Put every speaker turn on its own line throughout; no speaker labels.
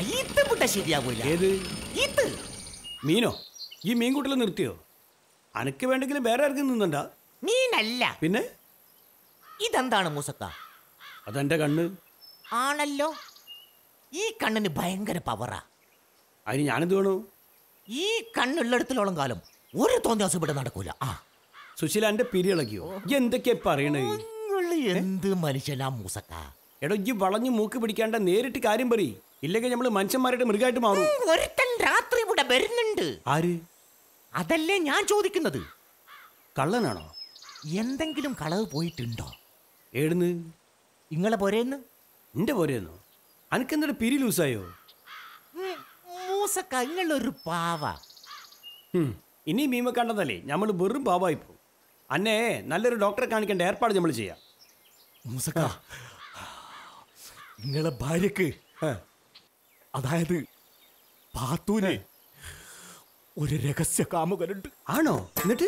ഇത് വിട്ട ശരിയാവൂല
ഏത്
ഇത്
മീനോ ഈ മീൻകൂട്ടിൽ നിർത്തിയോ അനക്ക് വേണ്ടെങ്കിലും വേറെ ആർക്കും നിന്നുണ്ടാ
മീനല്ല
പിന്നെ
ഇതെന്താണ് മൂസക്ക
അതെന്റെ കണ്ണ്
ആണല്ലോ ഈ കണ്ണിന് ഭയങ്കര പവറാ
അതിന് ഞാനെന്ത് വേണു
ഈ കണ്ണുള്ളിടത്തോളം കാലം ഒരു തോന്നിയാസം ഇവിടെ നടക്കൂല ആ
സുശീല എന്റെ പിരി ഇളക്കിയോ ഈ എന്തൊക്കെയാ പറയണേ
നിങ്ങള് എന്ത് മനുഷ്യനാ മൂസക്ക
എടോ ഈ വളഞ്ഞു മൂക്ക് പിടിക്കാണ്ട നേരിട്ട് കാര്യം പറ ഇല്ലെങ്കിൽ നമ്മള് മനുഷ്യന്മാരുടെ മൃഗമായിട്ട് മാറും
ഉം, ഒരുത്തൻ രാത്രി ഇവിടെ വരുന്നുണ്ട്
ആര്
അതല്ലേ ഞാൻ ചോദിക്കുന്നത്
കള്ളനാണോ
എന്തെങ്കിലും കളവ് പോയിട്ടുണ്ടോ
ഏടുന്ന്
ഇങ്ങളെ പോരേന്ന്
എന്റെ പോരെയെന്നോ അനക്കെന്താ പിരി ലൂസായോ
ഉം, മൂസക്ക ഇങ്ങളൊരു പാവ
ഹും, ഇനി മീമ കണ്ടതല്ലേ നമ്മൾ വെറും പാവായി പോകും അന്നേ നല്ലൊരു ഡോക്ടറെ കാണിക്കേണ്ട ഏർപ്പാട് നമ്മൾ ചെയ്യാം
മൂസക്ക നിങ്ങളെ ഭാര്യക്ക്
ഏ,
അതായത് പാത്തൂന് ഒരു രഹസ്യ കാമുകനുണ്ട്
ആണോ എന്നിട്ട്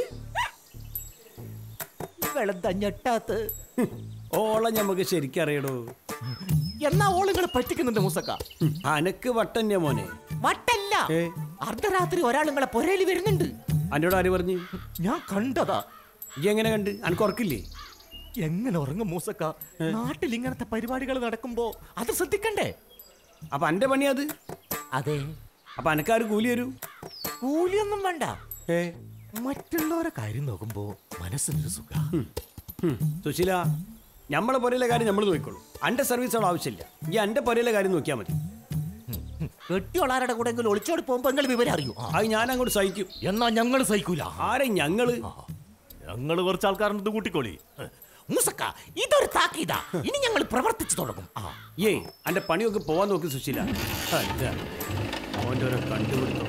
വെളുത്ത ഞെട്ടാത്ത്
ഹും, ഓളെ നമുക്ക് ശരിക്കും അറിയടോ
എന്നാ ഓളുകളെ പറ്റിക്കുന്നുണ്ട് മൂസക്ക
ഹും, അനക്ക് വട്ടന്നെ മോനെ
വട്ടല്ല
ഏ?
അർദ്ധരാത്രി ഒരാൾ നിങ്ങളെ പൊരയിൽ വരുന്നുണ്ട്
അന്നോട് ആര് പറഞ്ഞു
ഞാൻ കണ്ടതാ
ഈ എങ്ങനെ കണ്ട് അനക്ക് ഉറക്കില്ലേ
എങ്ങനെ ഉറങ്ങും മൂസക്ക നാട്ടിൽ ഇങ്ങനത്തെ പരിപാടികൾ നടക്കുമ്പോ അത് ശ്രദ്ധിക്കണ്ടേ
അപ്പൊ അന്റെ പണി അത്
അതെ
അപ്പൊ അനക്കാര് കൂലി തരൂ
കൂലിയൊന്നും വേണ്ട
ഏ
മറ്റുള്ളവരെ കാര്യം നോക്കുമ്പോ മനസ്സിനൊരു സുഖ
ഹും, സുശീല നമ്മളെ പൊരയിലെ കാര്യം നമ്മൾ നോക്കിക്കോളൂ അന്റെ സർവീസ് അവിടെ ആവശ്യമില്ല ഈ അന്റെ പൊരയിലെ കാര്യം നോക്കിയാൽ മതി
കെട്ടിയോളാരുടെ കൂടെ എങ്കിലും ഒളിച്ചോടി പോകുമ്പോ നിങ്ങൾ വിവരം അറിയൂ ആ.
അത് ഞാൻ അങ്ങോട്ട് സഹിക്കും
എന്നാ ഞങ്ങൾ സഹിക്കൂല
ആരെ ഞങ്ങള്
ഞങ്ങൾ കുറച്ച് ആൾക്കാരുടെ കൂട്ടിക്കോളി മൂസക്ക ഇതൊരു താക്കീതാ ഇനി ഞങ്ങൾ പ്രവർത്തിച്ചു തുടങ്ങും ആ
ഏയ് അന്റെ പണിയൊക്കെ പോവാൻ നോക്ക് സുശീല അല്ല അവന്റെ ഓരോ കണ്ടുപിടുത്തം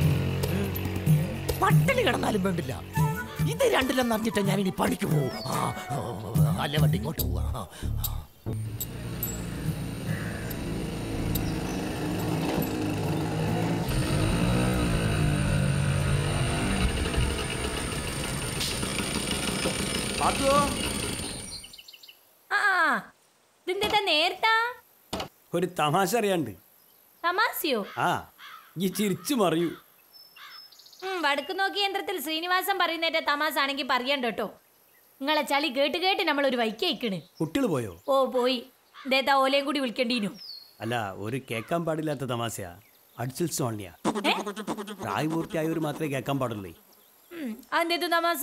പട്ടിണി കിടന്നാലും വേണ്ടില്ല ഇത് രണ്ടിലും അറിഞ്ഞിട്ട് ഞാൻ ഇനി പണിക്ക് പോവും ആ, ആ, അല്ല വണ്ടി ഇങ്ങോട്ട് പോവാ ആ, ആ.
പാത്തുവോ
ആ ഇതെന്താ നേരത്താ
ഒരു തമാശ അറിയാണ്ട്
തമാശയോ
ആ ഈ ചിരിച്ചു മറിയൂ
ഉം, വടക്ക് നോക്കി യന്ത്രത്തിൽ ശ്രീനിവാസൻ പറയുന്നേറ്റ തമാശ ആണെങ്കിൽ പറയണ്ട കേട്ടോ നിങ്ങളെ ചളി കേട്ട് കേട്ട് നമ്മൾ ഒരു വൈക്ക് അയക്കണ്
കുട്ടികൾ പോയോ
ഓ പോയി ഇതേതാ ഓലയും കൂടി വിളിക്കേണ്ടീനു
അല്ല ഒരു കേൾക്കാൻ പാടില്ലാത്ത തമാശയാ അടിച്ചിൽ സോണിയ പ്രായപൂർത്തിയായവർ മാത്രമേ കേൾക്കാൻ പാടുള്ളൂ
ഉം, അതെന്തേതു തമാശ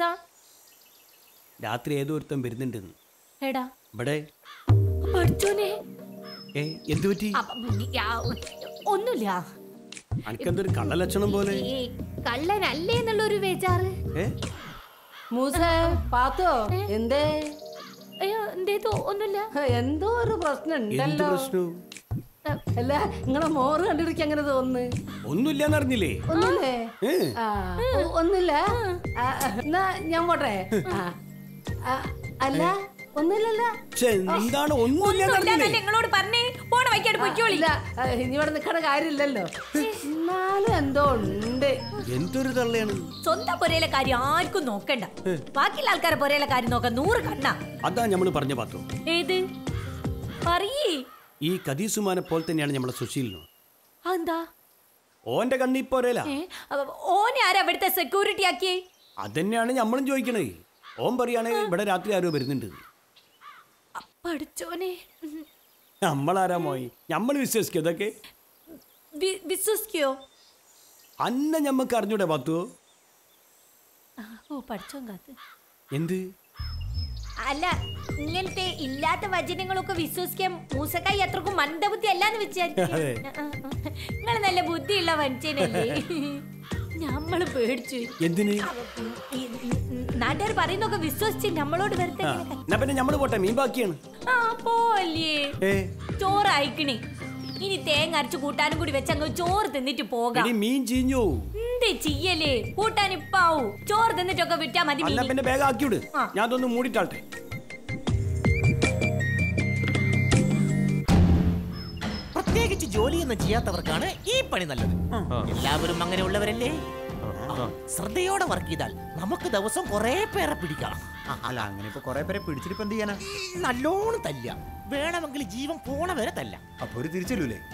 രാത്രി ഏതോ ഒരുത്തം വരുന്നുണ്ടെന്ന്
എടാ
ഇവിടെ
പഠിച്ചോനെ
ഏ എന്തു പറ്റി
ഒന്നുമില്ല
അനക്കെന്തൊരു കള്ളലക്ഷണം പോലെ
ഈ കള്ളനല്ലേ എന്നുള്ളൊരു ബേജാറ്
ഏ
മൂസ പാത്തോ എന്തേ
അയ്യോ എന്തേതു ഒന്നുമില്ല
എന്തോ ഒരു പ്രശ്നം
എന്ത്
ഉണ്ടല്ലോ
പ്രശ്നവും
അല്ല നിങ്ങളെ മോറ് കണ്ടിരിക്കും അങ്ങനെ തോന്നുന്നു
ഒന്നുമില്ലാന്ന് അറിഞ്ഞില്ലേ
ഒന്നുമില്ലേ
ഏ
ആ ഒ- ഒന്നുമില്ല ആ, എന്നാ ഞാൻ പോട്ടെ ആ, ആ, അല്ല ഒന്നുമില്ലല്ലോ
പക്ഷെ എന്താണ് ഒന്നുമില്ലാന്ന് അറിഞ്ഞില്ലേ
ഒന്നുമില്ല നിങ്ങളോട് പറഞ്ഞേ പോണ വൈക്കാട് പൊയ്ക്കോളി
ഇല്ല ആ, ഇനി ഇവിടെ നിൽക്കണ കാര്യമില്ലല്ലോ എന്നാലും എന്തോ ഉണ്ട്
എന്തൊരു തള്ളയാണ്
സ്വന്തം പൊരയിലെ കാര്യം ആർക്കും നോക്കണ്ട ബാക്കിയുള്ള ആൾക്കാരെ പൊരയിലെ കാര്യം നോക്കാൻ നൂറ് കണ്ണ
അതാ നമ്മൾ പറഞ്ഞ പാത്തു
ഏത് പറയേ
ഈ കദീസുമാനെ പോലെ തന്നെയാണ് നമ്മളെ സുശീലിനും
എന്താ
ഓന്റെ കണ്ണി പോരേല
ഏ അപ്പൊ ഓനെ ആരാ ഇവിടുത്തെ സെക്യൂരിറ്റി ആക്കിയേ
അതന്നെയാണ് നമ്മളും ചോദിക്കണേ ഓൻ പറയാണ് ഇവിടെ രാത്രി ആരോ വരുന്നുണ്ട്
പഠിച്ചോനെ
നമ്മളാരാ മോയി നമ്മൾ വിശ്വസിക്കും ഇതൊക്കെ
വി- വിശ്വസിക്കോ
അന്ന ഞമ്മക്ക് അറിഞ്ഞൂടെ പാത്തു
ആ, ഓ പഠിച്ചോൻ കാത്ത്
എന്ത്
അല്ല ഇങ്ങനത്തെ ഇല്ലാത്ത വചനങ്ങളൊക്കെ വിശ്വസിക്കാൻ മൂസക്കായി അത്രക്കും മന്ദബുദ്ധി അല്ലാന്ന് വിചാരിച്ചു
അതെ.
നിങ്ങൾ നല്ല ബുദ്ധിയുള്ള മനുഷ്യനല്ലേ നമ്മള് പേടിച്ചു
എന്തിന്
നാട്ടുകാർ പറയുന്നൊക്കെ വിശ്വസിച്ച് നമ്മളോട് വെറുതെ
ആ,
ഇങ്ങനെ
എന്നാ പിന്നെ നമ്മൾ പോട്ടെ മീൻ ബാക്കിയാണ്
ആ പോവല്ലേ
ഏ
ചോറ് അയക്കണേ ഇനി തേങ്ങ അരച്ച് കൂട്ടാനും കൂടി വെച്ച് അങ്ങ് ചോറ് തിന്നിട്ട് പോകാം
ഇനി മീൻ ചീഞ്ഞോ
എന്ത് ചെയ്യലേ കൂട്ടാൻ ഇപ്പാവൂ ചോറ് തിന്നിട്ടൊക്കെ വിറ്റാ മതി
അല്ല
മീന്.
പിന്നെ വേഗം ആക്കിവിട്
ആ.
ഞാൻ അതൊന്ന് മൂടിട്ടാട്ടെ
പ്രത്യേകിച്ച് ജോലിയൊന്നും ചെയ്യാത്തവർക്കാണ് ഈ പണി നല്ലത് എല്ലാവരും അങ്ങനെയുള്ളവരല്ലേ ശ്രദ്ധയോടെ വർക്ക് ചെയ്താൽ നമുക്ക് ദിവസം കുറെ പേരെ പിടിക്കാം
അല്ല അങ്ങനെ ഇപ്പൊ കൊറേ പേരെ പിടിച്ചിട്ട് ഇപ്പൊ എന്ത് ചെയ്യാനാ
നല്ലോണം തല്ല വേണമെങ്കിൽ ജീവൻ പോണ വരെ തല്ല
അപ്പൊ ഒരു തിരിച്ചല്ലൂലേ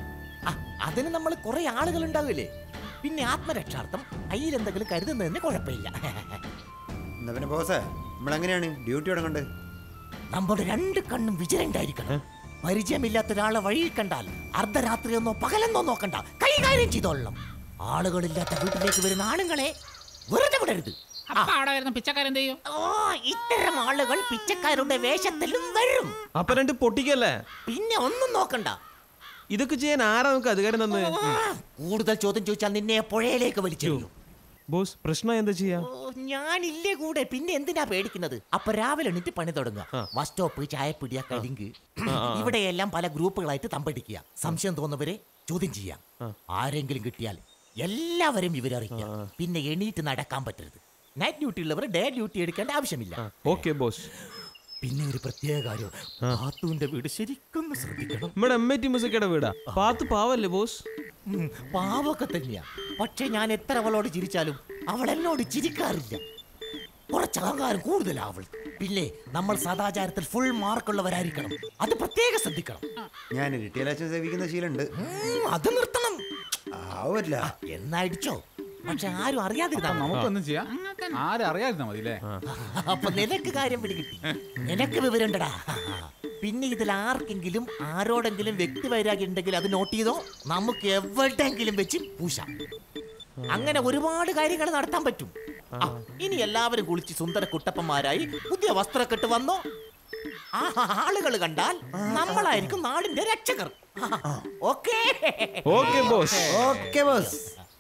ആ, അതിന് നമ്മൾ കുറെ ആളുകൾ ഉണ്ടാവില്ലേ പിന്നെ ആത്മരക്ഷാർത്ഥം കയ്യിൽ എന്തെങ്കിലും കരുതുന്നതിന് കുഴപ്പമില്ല
എന്നാ പിന്നെ ബോസേ നമ്മളെങ്ങനെയാണ് ഡ്യൂട്ടി തുടങ്ങണ്ട്
നമ്മുടെ രണ്ട് കണ്ണും വിജിലന്റ് ആയിരിക്കണം പരിചയമില്ലാത്ത ഒരാളെ വഴിയിൽ കണ്ടാൽ അർദ്ധരാത്രിയെന്നോ പകലെന്നോ നോക്കണ്ട കൈകാര്യം ചെയ്തോളണം ആളുകളില്ലാത്ത വീട്ടിലേക്ക് വരുന്ന ആണുങ്ങളെ വെറുതെ വിടരുത് ആ,
അപ്പൊ അവിടെ വരുന്ന പിച്ചക്കാരെന്ത് ചെയ്യും
ഓ ഇത്തരം ആളുകൾ പിച്ചക്കാരുടെ വേഷത്തിലും വരും
അപ്പൊ രണ്ട് പൊട്ടിക്കല്ലേ
പിന്നെ ഒന്നും നോക്കണ്ട
ഇതൊക്കെ ചെയ്യാൻ ആരാ നമുക്ക് അധികാരം തന്നെ
ആ, കൂടുതൽ ചോദ്യം ചോദിച്ചാൽ നിന്നെ പുഴയിലേക്ക് വലിച്ചെറിയും
ബോസ് പ്രശ്നം എന്താ ചെയ്യാ
ഓ, ഞാനില്ലേ കൂടെ പിന്നെ എന്തിനാ പേടിക്കുന്നത് അപ്പൊ രാവിലെ എണീറ്റ് പണി തുടങ്ങുക ബസ് സ്റ്റോപ്പ് ചായപ്പിടിയ കരിങ്ക് ഇവിടെയെല്ലാം പല ഗ്രൂപ്പുകളായിട്ട് തമ്പടിക്കുക സംശയം തോന്നുന്നവരെ ചോദ്യം ചെയ്യാം ആരെങ്കിലും കിട്ടിയാൽ എല്ലാവരും ഇവരറിയിക്കാം പിന്നെ എണീറ്റ് നടക്കാൻ പറ്റരുത് നൈറ്റ് ഡ്യൂട്ടി ഉള്ളവർ ഡേ ഡ്യൂട്ടി എടുക്കേണ്ട ആവശ്യമില്ല
ഓക്കെ ബോസ്
പിന്നെ ഒരു പ്രത്യേക കാര്യം പാത്തുവിന്റെ വീട് ശരിക്കും ശ്രദ്ധിക്കണം
നമ്മുടെ എം ഐ ടി മുസക്കയുടെ വീടാ പാത്ത് പാവല്ലേ ബോസ്
ഉം, പാവൊക്കെ തന്നെയാ പക്ഷെ ഞാൻ എത്ര അവളോട് ചിരിച്ചാലും അവൾ എന്നോട് ചിരിക്കാറില്ല കുറച്ച് അഹങ്കാരം കൂടുതലാ അവൾ പിന്നെ നമ്മൾ സദാചാരത്തിൽ ഫുൾ മാർക്കുള്ളവരായിരിക്കണം അത് പ്രത്യേകം ശ്രദ്ധിക്കണം
ഞാൻ കിട്ടിയാലും സേവിക്കുന്ന ശീലമുണ്ട്
ഉം, അത് നിർത്തണം
ആവില്ല
എന്നടിച്ചോ പക്ഷെ ആരും അറിയാതിരുന്നാ മതി.
നമുക്കൊന്നും ചെയ്യാം ആരും അറിയാതിരുന്നാ മതി അല്ലേ
അപ്പൊ നിനക്ക് കാര്യം പിടികിട്ടി നിനക്ക് വിവരണ്ടടാ പിന്നെ ഇതിൽ ആർക്കെങ്കിലും ആരോടെങ്കിലും വ്യക്തി വൈരാഗ്യം ഉണ്ടെങ്കിൽ അത് നോട്ട് ചെയ്തോ നമുക്ക് എവിടെങ്കിലും വെച്ച് പൂശാം അങ്ങനെ ഒരുപാട് കാര്യങ്ങൾ നടത്താൻ പറ്റും ആ, ഇനി എല്ലാവരും കുളിച്ച് സുന്ദര കുട്ടപ്പന്മാരായി പുതിയ വസ്ത്രമൊക്കെ ഇട്ട് വന്നോ ആ ആളുകൾ കണ്ടാൽ നമ്മളായിരിക്കും നാടിന്റെ രക്ഷകർ okay
okay boss
okay boss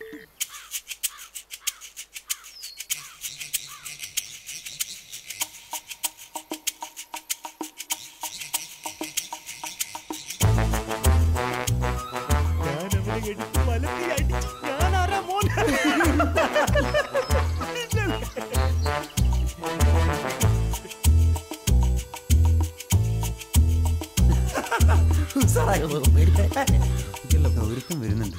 ഒരുക്കം വരുന്നുണ്ട്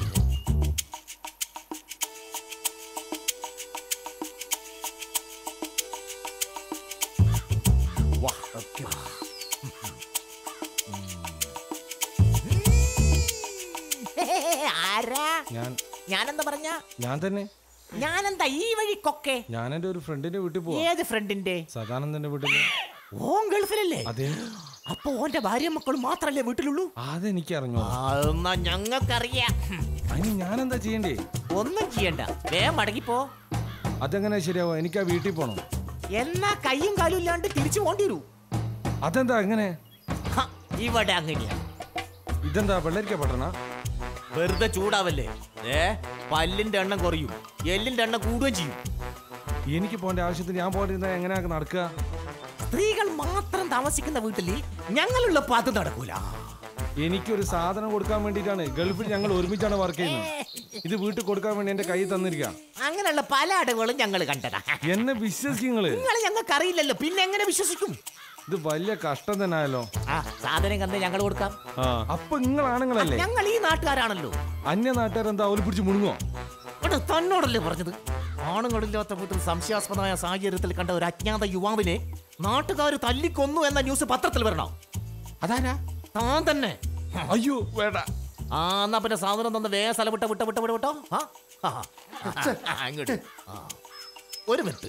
ആരാ
ഞാൻ
ഞാനെന്താ പറഞ്ഞ
ഞാൻ തന്നെ
ഞാനെന്താ ഈ വഴിക്കൊക്കെ
ഞാൻ എൻ്റെ ഒരു ഫ്രണ്ടിന്റെ വീട്ടിൽ പോവാ
ഏത് ഫ്രണ്ടിന്റെ
സദാനന്ദന്റെ വീട്ടിൽ
ഓൻ ഗൾഫിലല്ലേ
അതെ
അപ്പൊ ഓന്റെ ഭാര്യ മക്കളും മാത്രല്ലേ വീട്ടിലുള്ളൂ
അതെനിക്ക് അറിഞ്ഞോ
ആ, എന്നാ ഞങ്ങൾക്കറിയാം ഹും,
അതിന് ഞാൻ എന്താ ചെയ്യണ്ടേ
ഒന്നും ചെയ്യണ്ട വേഗം മടങ്ങിപ്പോ
അതെങ്ങനെ ശരിയാവോ എനിക്ക് ആ വീട്ടിൽ പോണം
എന്നാ കയ്യും കാലും ഇല്ലാണ്ട് തിരിച്ചു പോണ്ടി വരൂ
അതെന്താ എങ്ങനെ
ഹ, ഇവിടെ അങ്ങനെയാ
ഇതെന്താ വെള്ളരിക്ക പട്ടണ
വെറുതെ ചൂടാവല്ലേ ഏ പല്ലിന്റെ എണ്ണം കുറയും എല്ലിന്റെ എണ്ണം കൂടുകയും ചെയ്യും
എനിക്ക് പോകേണ്ട ആവശ്യത്തിന് ഞാൻ പോകേണ്ട എങ്ങനെയാ നടക്കുക
സ്ത്രീകൾ മാത്രം താമസിക്കുന്ന വീട്ടിൽ ഞങ്ങളുള്ളപ്പോ അത് നടക്കൂല
എനിക്കൊരു സാധനം കൊടുക്കാൻ വേണ്ടിയിട്ടാണ് ഗൾഫിൽ ഞങ്ങൾ ഒരുമിച്ചാണ് വർക്ക് ചെയ്യുന്നത് ഇത് വീട്ടിൽ കൊടുക്കാൻ വേണ്ടി എന്റെ കൈ തന്നിരിക്കുക
അങ്ങനെയുള്ള പല അടവുകളും ഞങ്ങൾ കണ്ടതാ
എന്നെ വിശ്വസിക്കുങ്ങള്
നിങ്ങളെ ഞങ്ങൾക്ക് അറിയില്ലല്ലോ പിന്നെ എങ്ങനെ വിശ്വസിക്കും
ഇത് വലിയ കഷ്ടം തന്നെ ആയല്ലോ
ആ സാധനം കന്ന് ഞങ്ങൾ കൊടുക്കാം
ആ
അപ്പൊ നിങ്ങളാണുങ്ങളല്ലേ
ഞങ്ങൾ ഈ നാട്ടുകാരാണല്ലോ
അന്യ നാട്ടുകാരെന്താ അവര് പിടിച്ച് മുണുങ്ങോ
ഇവിടെ തന്നോടല്ലേ പറഞ്ഞത് ആണുങ്ങളില്ലാത്ത വീട്ടിൽ സംശയാസ്പദമായ സാഹചര്യത്തിൽ കണ്ട ഒരു അജ്ഞാത യുവാവിനെ നാട്ടുകാർ തല്ലിക്കൊന്നു എന്ന ന്യൂസ് പത്രത്തിൽ വരണോ
അതാരാ
താൻ തന്നെ
അയ്യോ വേണ്ട
ആ എന്നാ പിന്നെ സാധനം തന്ന് വേ സ്ഥലം വിട്ട വിട്ട വിട്ട വിട്ട വിട്ടോ ആ ആ, ആ, ഇങ്ങോട്ട് ആ. ഒരു മിനിറ്റ്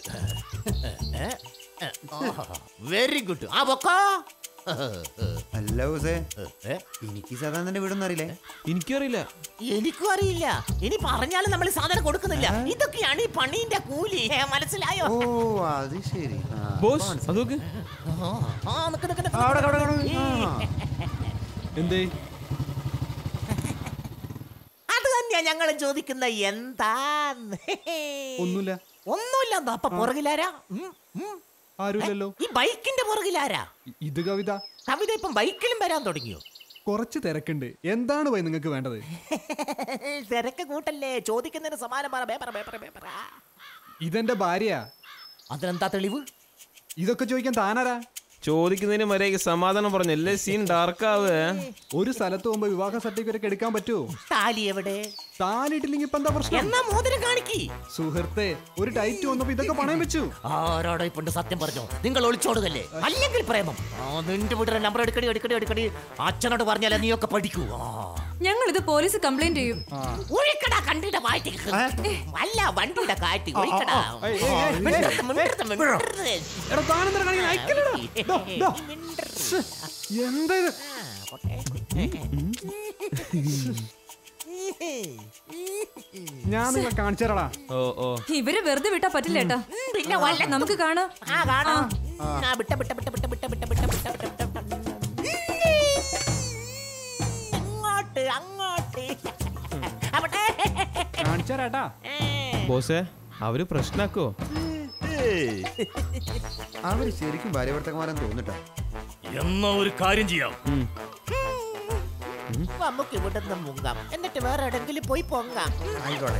വെരി ഗുഡ് ആ പൊക്കോ
അല്ല ബോസേ
ഏ?
എനിക്ക് സദാനന്ദന്റെ വീടൊന്നും അറിയില്ലേ
എനിക്കറിയില്ല
എനിക്കും അറിയില്ല ഇനി പറഞ്ഞാലും നമ്മൾ ഈ സാധനം കൊടുക്കുന്നില്ല ഇതൊക്കെയാണ് ഈ പണീന്റെ കൂലി ഏ, മനസ്സിലായോ
ഓ അത് ശരി ആ,
ബോസ് അതൊക്കെ
ആ, ആ, നിക്ക് നിക്ക് നിക്ക്
അവിടെ, അവിടെ, അവിടെ.
ഈ,
ആ.
എന്തേ
അത് തന്നെയാ ഞങ്ങൾ ചോദിക്കുന്ന എന്താ
ഒന്നുമില്ല
ഒന്നുമില്ല എന്താ അപ്പൊ പുറകിലാരാ ഉം, ഉം.
ആരുമില്ലല്ലോ
ഈ ബൈക്കിന്റെ പുറകിലാരാ
ഇത് കവിത
കവിത ഇപ്പം ബൈക്കിലും വരാൻ തുടങ്ങിയോ
കുറച്ച് തിരക്കുണ്ട് എന്താണ് പോയി നിങ്ങൾക്ക് വേണ്ടത്
തിരക്ക് കൂട്ടല്ലേ ചോദിക്കുന്നതിന് സമാനം പറ പേപ്പർ പേപ്പർ പേപ്പർ
ഇതെന്റെ ഭാര്യ
അതിനെന്താ തെളിവ്
ഇതൊക്കെ ചോദിക്കാൻ താനാരാ
ചോദിക്കുന്നതിന് മര്യാദയ്ക്ക് സമാധാനം പറഞ്ഞു അല്ലേ സീൻ ഡാർക്ക് ആവേ
ഒരു സ്ഥലത്ത് പോകുമ്പോ വിവാഹ സർട്ടിഫിക്കറ്റ് ഒക്കെ എടുക്കാൻ പറ്റുമോ
താലി എവിടെ
താനിട്ടില്ലെങ്കിൽ ഇപ്പൊ എന്താ പ്രശ്നം
എന്നാ മോതിരം കാണിക്കി
സുഹൃത്തെ ഒരു ടൈറ്റ് വന്നപ്പോ ഇതൊക്കെ പണയം വെച്ചു
ആരോടെ ഇപ്പൊ സത്യം പറഞ്ഞോ നിങ്ങൾ ഒളിച്ചോടുകല്ലേ അല്ലെങ്കിൽ പ്രേമം ആ നിന്റെ വീട്ടിലെ നമ്പർ എടുക്കടി എടുക്കടി എടുക്കടി അച്ഛനോട് പറഞ്ഞാലേ നീയൊക്കെ പഠിക്കൂ ആ
ഞങ്ങൾ ഇത് പോലീസ് കംപ്ലൈന്റ് ചെയ്യും
ഒഴിക്കടാ കണ്ടിട്ട് മാറ്റി അല്ല വണ്ടിയുടെ കാറ്റ് ഒഴിക്കടാ
ഏയ്, ഏയ്, ഏയ്,
മിണ്ടരുത്, മിണ്ടരുത്, മിണ്ടരുത്.
എടാ താനെന്താ കാണിക്കുന്നത് അയക്കലടാ ദോ, ദോ. എന്താ ഇത് ഞാൻ നിങ്ങളെ കാണിച്ചേരടാ
ഓ ഓ
ഇവരെ വെറുതെ വിട്ടാ പറ്റില്ല ഏട്ടാ
പിന്നെ വല്ല
നമുക്ക് കാണാം
ആ കാണാം ആ വിട്ട വിട്ട വിട്ട വിട്ട വിട്ട വിട്ട വിട്ട വിട്ട വിട്ട വിട്ട അങ്ങോട്ട് അങ്ങോട്ട് അവിടെ
കാണിച്ചേരാട്ടാ
ബോസേ അവര് പ്രശ്നാക്കോ
അവര് ശരിക്കും ഭാര്യഭർത്തകന്മാരെന്ന് തോന്നിട്ടാ
എന്നാ ഒരു കാര്യം ചെയ്യാം
നമുക്ക് ഇവിടുന്ന് മുങ്ങാം എന്നിട്ട് വേറെ എവിടെങ്കിലും പോയി പൊങ്ങാം
ആയിക്കോട്ടെ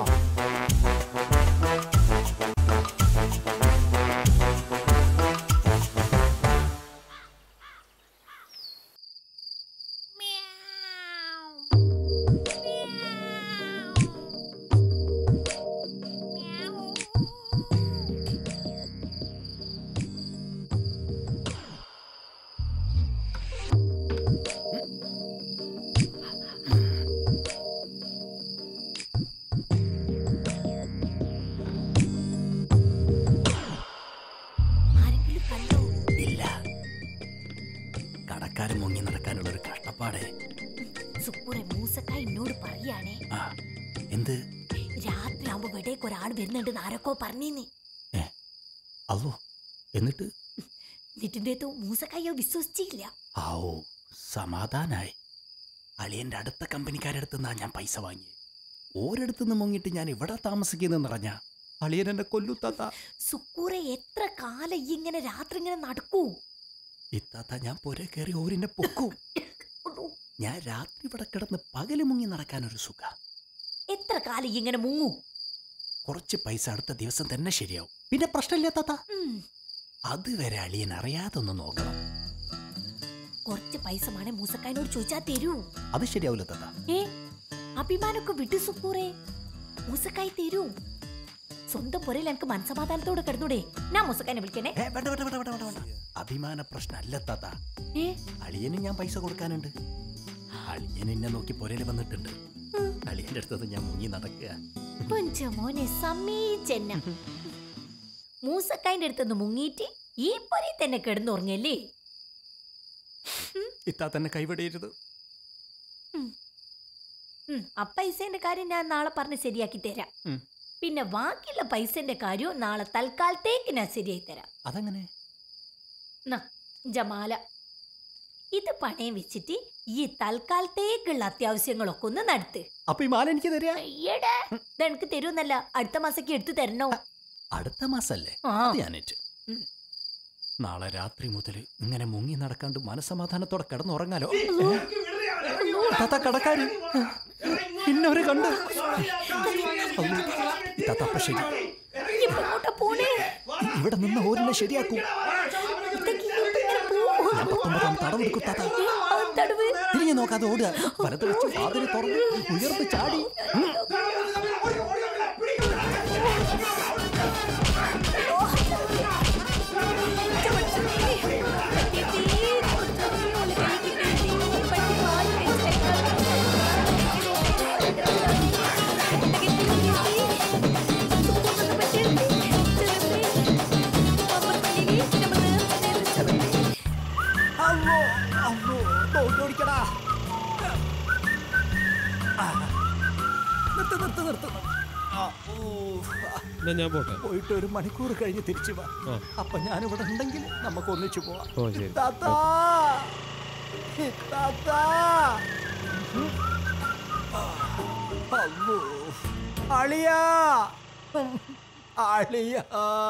ആരെങ്കിലും കണ്ടോ
ഇല്ല കടക്കാരൻ മുങ്ങി നടക്കാനുള്ള ഒരു കഷ്ടപ്പാടേ
സുക്കൂറെ മൂസക്ക എന്നോട് പറയാണേ
ആ എന്ത്
രാത്രി ആവുമ്പോ ഇവിടേക്ക് ഒരാൾ വരുന്നുണ്ട് ആരൊക്കെ പറഞ്ഞീന്ന്
അല്ലോ എന്നിട്ട്
എന്നിട്ടിന്റെ മൂസക്കായോ വിശ്വസിച്ചില്ല
ആവോ സമാധാനായി അളിയന്റെ അടുത്ത കമ്പനിക്കാരടുത്ത് നിന്നാ ഞാൻ പൈസ വാങ്ങി ഓരോടത്തുനിന്ന് മുങ്ങിയിട്ട് ഞാൻ ഇവിടെ താമസിക്കുന്നെന്ന് പറഞ്ഞ അളിയൻ എന്നെ കൊല്ലുത്താത്ത
സുക്കൂറെ എത്ര കാലം ഈ ഇങ്ങനെ രാത്രി ഇങ്ങനെ നടക്കൂ
ഇത്താത്ത ഞാൻ പുര കയറി ഓരിനെ പൊക്കും ഞാൻ രാത്രി ഇവിടെ കിടന്ന് പകല് മുങ്ങി നടക്കാനൊരു സുഖ
എത്ര കാലം ഈ ഇങ്ങനെ മുങ്ങൂ
കുറച്ച് പൈസ അടുത്ത ദിവസം തന്നെ ശരിയാവും പിന്നെ പ്രശ്നമില്ല താത്ത
ഉം.
അതുവരെ അളിയൻ അറിയാതെ ഒന്ന് നോക്കണം
കുറച്ച് പൈസ മാണെ മൂസക്കായനോട് ചോദിച്ചാ തരൂ
അത് ശരിയാവില്ല താത്ത
ഏ അഭിമാനൊക്കെ വിട്ടു സുക്കൂറെ മൂസക്കായി തരൂ സ്വന്തം പുരയിൽ എനിക്ക് മനസമാധാനത്തോടെ കിടന്നൂടെ ഞാൻ മൂസക്കായനെ വിളിക്കണേ
ഏ, വേണ്ട, വേണ്ട, വേണ്ട, വേണ്ട, വേണ്ട, വേണ്ട. അഭിമാന പ്രശ്നമല്ല താത്ത
ഏ
അളിയന് ഞാൻ പൈസ കൊടുക്കാനുണ്ട് അളിയൻ എന്നെ നോക്കി പുരയിൽ വന്നിട്ടുണ്ട് അളിയന്റെ അടുത്തത് ഞാൻ മുങ്ങി നടക്കുക
പഞ്ച മോനെ സമീചെന്ന മൂസക്കായന്റെ അടുത്തുനിന്ന് മുങ്ങിയിട്ട് ഈ പൊരയിൽ തന്നെ കിടന്നുറങ്ങല്ലേ
ഇത്താ തന്നെ കൈവിടരുത്
ഉം, ആ പൈസേന്റെ കാര്യം ഞാൻ നാളെ പറഞ്ഞ് ശരിയാക്കി തരാം
ഉം.
പിന്നെ ബാക്കിയുള്ള പൈസന്റെ കാര്യവും നാളെ തൽക്കാലത്തേക്ക് ഞാൻ ശരിയായി തരാം
അതെങ്ങനെ
നാ, ജമാല ഇത് പണയം വെച്ചിട്ട് ഈ തൽക്കാലത്തേക്കുള്ള അത്യാവശ്യങ്ങളൊക്കെ ഒന്ന് നടത്ത്
അപ്പൊ ഈ മാല എനിക്ക് തരിക
അയ്യടാ ഇത് എനിക്ക് തരുമെന്നല്ല അടുത്ത മാസക്ക് എടുത്തു തരണോ
അടുത്ത മാസല്ലേ
ആ.
അത് ഞാനേറ്റ്
ഉം.
നാളെ രാത്രി മുതൽ ഇങ്ങനെ മുങ്ങി നടക്കാണ്ട് മനസമാധാനത്തോടെ കിടന്നുറങ്ങാലോ താത്ത കടക്കാര് ഇന്നവരെ കണ്ട് താത്ത അപ്പൊ ശരി
ഇപ്പൊ എങ്ങോട്ടാ പോണേ
ഇവിടെ നിന്ന് ഓരിനെ ശരിയാക്കും
ഇതൊക്കെ ഇങ്ങനെ പോവോ?
പത്തൊമ്പതാം തടവെടുക്കും താത്ത
ഏ, ആ തടവ്
തിരിഞ്ഞു നോക്കാതെ ഓടുക വലത് വെച്ച് വാതിൽ തുറന്ന് ഉയർന്ന് ചാടി ഉം. അല്ലോ അല്ലോ ഓടിക്കടാ നിർത്ത് നിർത്ത് നിർത്ത് ആ, ഓ,
എന്നാ ഞാൻ പോട്ടെ
പോയിട്ട് ഒരു മണിക്കൂർ കഴിഞ്ഞ് തിരിച്ചു വാ
ആ.
അപ്പൊ ഞാൻ ഇവിടെ ഉണ്ടെങ്കിൽ നമുക്ക് ഒന്നിച്ചു പോവാം
ഓ ശരി
താത്താ താത്താ അല്ലോ അളിയാ അളിയാ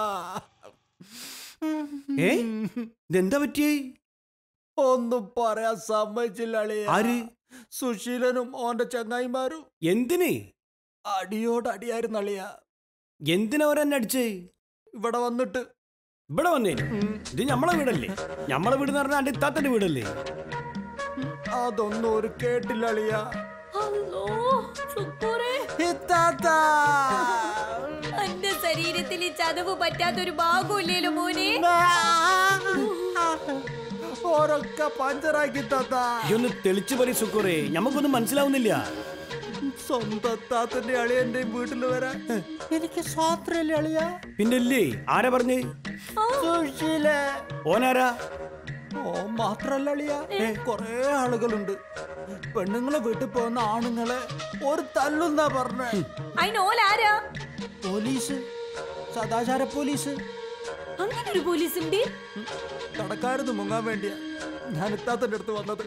ഏ ഇതെന്താ പറ്റിയേ
ഒന്നും പറയാൻ സമ്മതിച്ചില്ല അളിയ
ആര്
സുശീലനും ഓന്റെ ചങ്ങായിമാരും
എന്തിന്
അടിയോട് അടിയായിരുന്നു അളിയ
എന്തിനാ അവരെന്നെ അടിച്ചേ
ഇവിടെ വന്നിട്ട്
ഇവിടെ വന്നേ ഇത് ഞമ്മളെ വീടല്ലേ ഞമ്മളെ വീട് എന്ന് പറഞ്ഞാൽ എന്റെ ഇത്താത്തന്റെ വീടല്ലേ
അതൊന്നും ഒരു കേട്ടില്ല അളിയ
അല്ലോ സുക്കൂറേ
ഇത്താത്ത
എന്റെ ശരീരത്തിൽ ഈ ചതവ് പറ്റാത്തൊരു ഭാഗമില്ലല്ലോ മോനെ
ഓരൊക്കെ പഞ്ചറാക്കി തത്ത
ഇതൊന്ന് തെളിച്ചു പറയും സുക്കൂറേ നമുക്കൊന്നും മനസ്സിലാവുന്നില്ല
സ്വന്തം താത്തന്റെ അളിയന്റെ വീട്ടിൽ വരാൻ എനിക്ക് സ്വാതന്ത്ര്യമല്ലേ അളിയ
പിന്നല്ലേ ആരാ പറഞ്ഞ്
സുശീലേ
ഓനാരാ
ഓ മാത്രല്ല അളിയ കൊറേ ആളുകളുണ്ട് പെണ്ണുങ്ങളെ വീട്ടിൽ പോകുന്ന ആണുങ്ങളെ ഒരു തല്ലുന്നാ പറഞ്ഞ
അതിന് ഓലാരാ
പോലീസ് സദാചാര പോലീസ്
അങ്ങനെ ഒരു പോലീസ് ഉണ്ട്
കടക്കാരത് മുങ്ങാൻ വേണ്ടിയാ ഞാൻ ഇത്താത്തന്റെ അടുത്ത് വന്നത്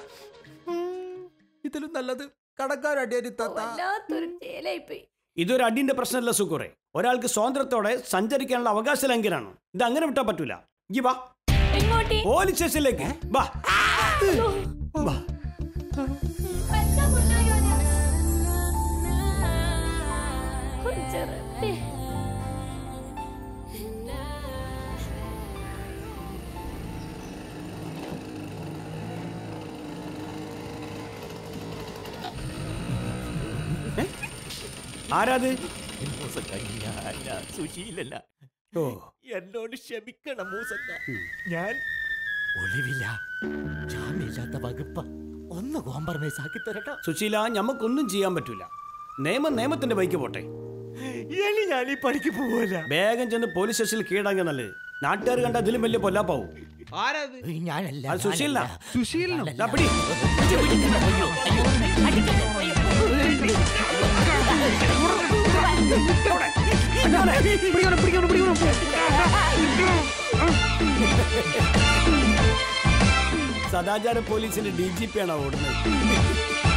ഇതിലും നല്ലത് കടക്കാരടിയാൻ ഇത്താത്ത
വല്ലാത്തൊരു ചേലായിപ്പോയി
ഇതൊരു അടിന്റെ പ്രശ്നമല്ല സുക്കൂറെ ഒരാൾക്ക് സ്വാതന്ത്ര്യത്തോടെ സഞ്ചരിക്കാനുള്ള അവകാശ ലംഘനാണ് ഇത് അങ്ങനെ വിട്ടാ പറ്റൂല ഈ വാ
എങ്ങോട്ടേ
പോലീസ് സ്റ്റേഷനിലേക്ക് വാ വാ
കുഞ്ചറപ്പേ.
ആരാത്
സുശീലല്ല
ഓ
എന്നോട് ക്ഷമിക്കണം മൂസക്ക ഞാൻ ഒളിവില്ല ജാമ്യമില്ലാത്ത വകുപ്പ ഒന്ന് കോംപ്രമൈസ് ആക്കി തരട്ടോ
സുശീല ഞമ്മക്കൊന്നും ചെയ്യാൻ പറ്റൂല നിയമം നിയമത്തിന്റെ ബൈക്ക് പോട്ടെ
എലി ഞാൻ ഈ പണിക്ക് പോവല്ല
വേഗം ചെന്ന് പോലീസ് സ്റ്റേഷനിൽ കീഴടങ്ങി നല്ലത് നാട്ടുകാർ കണ്ട അതിലും വലിയ പൊല്ലാപ്പാവും
ആരാത്
ഞാനല്ല
അത് സുശീല
സുശീലനോ
ദാ പിടി. സദാചാര പോലീസിന്റെ ഡി ജി പി ആണ് ഓടുന്നത്